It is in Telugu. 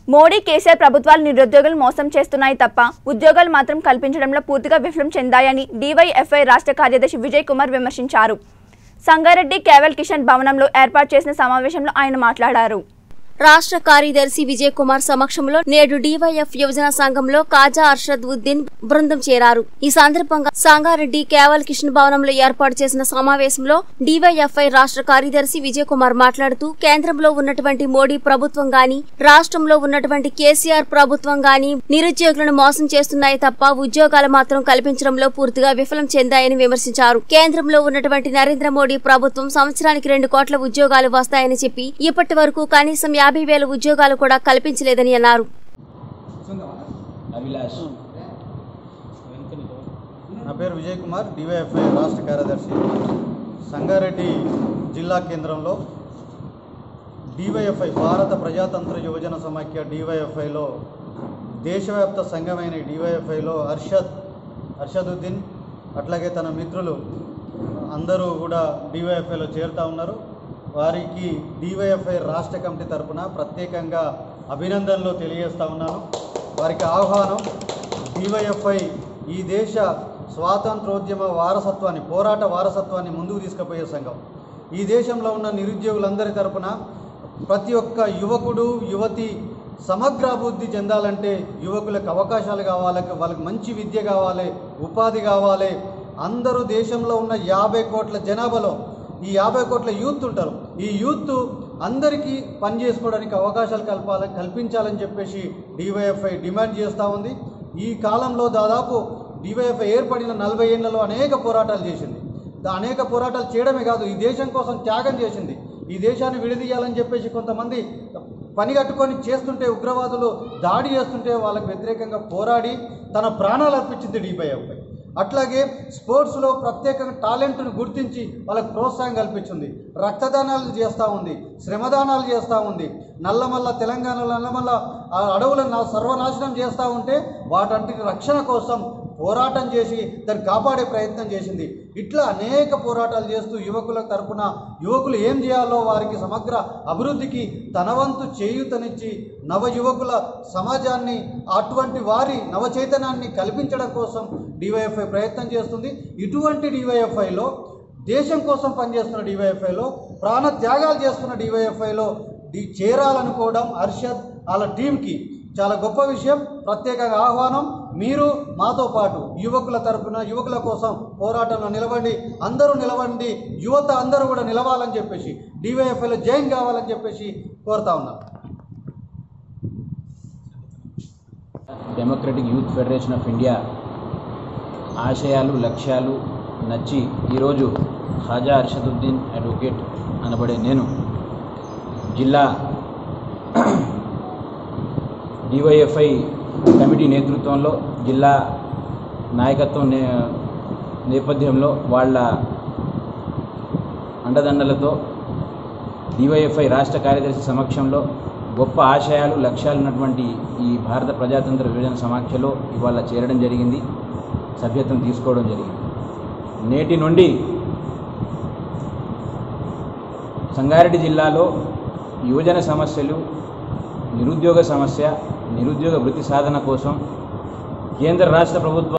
మోడీ కేసీఆర్ ప్రభుత్వాలు నిరుద్యోగులు మోసం చేస్తున్నాయి తప్ప ఉద్యోగాలు మాత్రం కల్పించడంలో పూర్తిగా విఫలం చెందాయని డీవైఎఫ్ఐ రాష్ట్ర కార్యదర్శి విజయ్ కుమార్ విమర్శించారు సంగారెడ్డి కేవల్ కిషన్ భవనంలో ఏర్పాటు చేసిన సమావేశంలో ఆయన మాట్లాడారు రాష్ట్ర కార్యదర్శి విజయ్ కుమార్ సమక్షంలో నేడు డివైఎఫ్ యువజన సంఘంలో కాజా అర్షద్ ఉద్దీన్ బృందం చేరారు ఈ సందర్భంగా సంగారెడ్డి కేవల్ కిషన్ భవనంలో ఏర్పాటు చేసిన సమావేశంలో డివైఎఫ్ఐ రాష్ట్ర కార్యదర్శి విజయ్ కుమార్ మాట్లాడుతూ కేంద్రంలో ఉన్నటువంటి మోడీ ప్రభుత్వం గాని రాష్ట్రంలో ఉన్నటువంటి కేసీఆర్ ప్రభుత్వం గాని నిరుద్యోగులను మోసం చేస్తున్నాయి తప్ప ఉద్యోగాలు మాత్రం కల్పించడంలో పూర్తిగా విఫలం చెందాయని విమర్శించారు కేంద్రంలో ఉన్నటువంటి నరేంద్ర మోడీ ప్రభుత్వం సంవత్సరానికి రెండు కోట్ల ఉద్యోగాలు వస్తాయని చెప్పి ఇప్పటి వరకు కనీసం యాభై వేల ఉద్యోగాలు కూడా కల్పించలేదని అన్నారు అభిలాష్ నా పేరు విజయ్ కుమార్ డివైఎఫ్ఐ రాష్ట్ర కార్యదర్శి సంగారెడ్డి జిల్లా కేంద్రంలో డివైఎఫ్ఐ భారత ప్రజాతంత్ర యువజన సమాఖ్య డివైఎఫ్ఐలో దేశవ్యాప్త సంఘమైన డివైఎఫ్ఐలో అర్షద్ అర్షదుద్దీన్ అట్లాగే తన మిత్రులు అందరూ కూడా డివైఎఫ్ఐలో చేరుతా ఉన్నారు వారికి డివైఎఫ్ఐ రాష్ట్ర కమిటీ తరపున ప్రత్యేకంగా అభినందనలు తెలియజేస్తా ఉన్నాను వారికి ఆహ్వానం డివైఎఫ్ఐ ఈ దేశ స్వాతంత్రోద్యమ వారసత్వాన్ని పోరాట వారసత్వాన్ని ముందుకు తీసుకుపోయే సంఘం ఈ దేశంలో ఉన్న నిరుద్యోగులందరి తరపున ప్రతి ఒక్క యువకుడు యువతి సమగ్ర అభివృద్ధి చెందాలంటే యువకులకు అవకాశాలు కావాలి వాళ్ళకి మంచి విద్య కావాలి ఉపాధి కావాలి అందరూ దేశంలో ఉన్న యాభై కోట్ల జనాభాలో ఈ యాభై కోట్ల యూత్ ఉంటారు ఈ యూత్ అందరికీ పని చేసుకోవడానికి అవకాశాలు కల్పాలి కల్పించాలని చెప్పేసి డివైఎఫ్ఐ డిమాండ్ చేస్తూ ఉంది ఈ కాలంలో దాదాపు డివైఎఫ్ఐ ఏర్పడిన నలభై ఏళ్లలో అనేక పోరాటాలు చేసింది దా- అనేక పోరాటాలు చేయడమే కాదు ఈ దేశం కోసం త్యాగం చేసింది ఈ దేశాన్ని విడదీయాలని చెప్పేసి కొంతమంది పని కట్టుకొని చేస్తుంటే ఉగ్రవాదులు దాడి చేస్తుంటే వాళ్ళకి వ్యతిరేకంగా పోరాడి తన ప్రాణాలు అర్పించింది డివైఎఫ్ఐ అట్లాగే స్పోర్ట్స్లో ప్రత్యేకంగా టాలెంట్ను గుర్తించి వాళ్ళకి ప్రోత్సాహం కల్పించింది రక్తదానాలు చేస్తూ ఉంది శ్రమదానాలు చేస్తూ ఉంది నల్లమల్ల తెలంగాణలో నల్లమల్ల ఆ అడవులను నా- సర్వనాశనం చేస్తూ ఉంటే వాటంటి రక్షణ కోసం పోరాటం చేసి దాన్ని కాపాడే ప్రయత్నం చేసింది ఇట్లా అనేక పోరాటాలు చేస్తూ యువకుల తరపున యువకులు ఏం చేయాలో వారికి సమగ్ర అభివృద్ధికి తన వంతు చేయూతనిచ్చి నవ యువకుల సమాజాన్ని అటువంటి వారి నవ చైతన్యాన్ని కల్పించడం కోసం డివైఎఫ్ఐ ప్రయత్నం చేస్తుంది ఇటువంటి డివైఎఫ్ఐలో దేశం కోసం పనిచేస్తున్న డివైఎఫ్ఐలో ప్రాణ త్యాగాలు చేస్తున్న డివైఎఫ్ఐలో డి చేరాలనుకోవడం అర్షద్ వాళ్ళ టీంకి చాలా గొప్ప విషయం ప్రత్యేకంగా ఆహ్వానం మీరు మాతో పాటు యువకుల తరపున యువకుల కోసం పోరాటంలో నిలబండి అందరూ నిలబండి యువత అందరూ కూడా నిలవాలని చెప్పేసి డివైఎఫ్ఐలో జాయిన్ కావాలని చెప్పేసి కోరుతా ఉన్నాను democratic youth federation of India ఆశయాలు లక్ష్యాలు నచ్చి ఈరోజు ఖాజా అర్షదుద్దీన్ అడ్వకేట్ అనబడే నేను జిల్లా డివైఎఫ్ఐ కమిటీ నేతృత్వంలో జిల్లా నాయకత్వం నే నేపథ్యంలో వాళ్ళ అండదండలతో డివైఎఫ్ఐ రాష్ట్ర కార్యదర్శి సమక్షంలో గొప్ప ఆశయాలు లక్ష్యాలు ఉన్నటువంటి ఈ భారత ప్రజాతంత్ర విభజన సమాఖ్యలో ఇవాళ చేరడం జరిగింది సభ్యత్వం తీసుకోవడం జరిగింది నేటి నుండి సంగారెడ్డి జిల్లాలో యువజన సమస్యలు నిరుద్యోగ సమస్య నిరుద్యోగ వృత్తి సాధన కోసం కేంద్ర రాష్ట్ర ప్రభుత్వ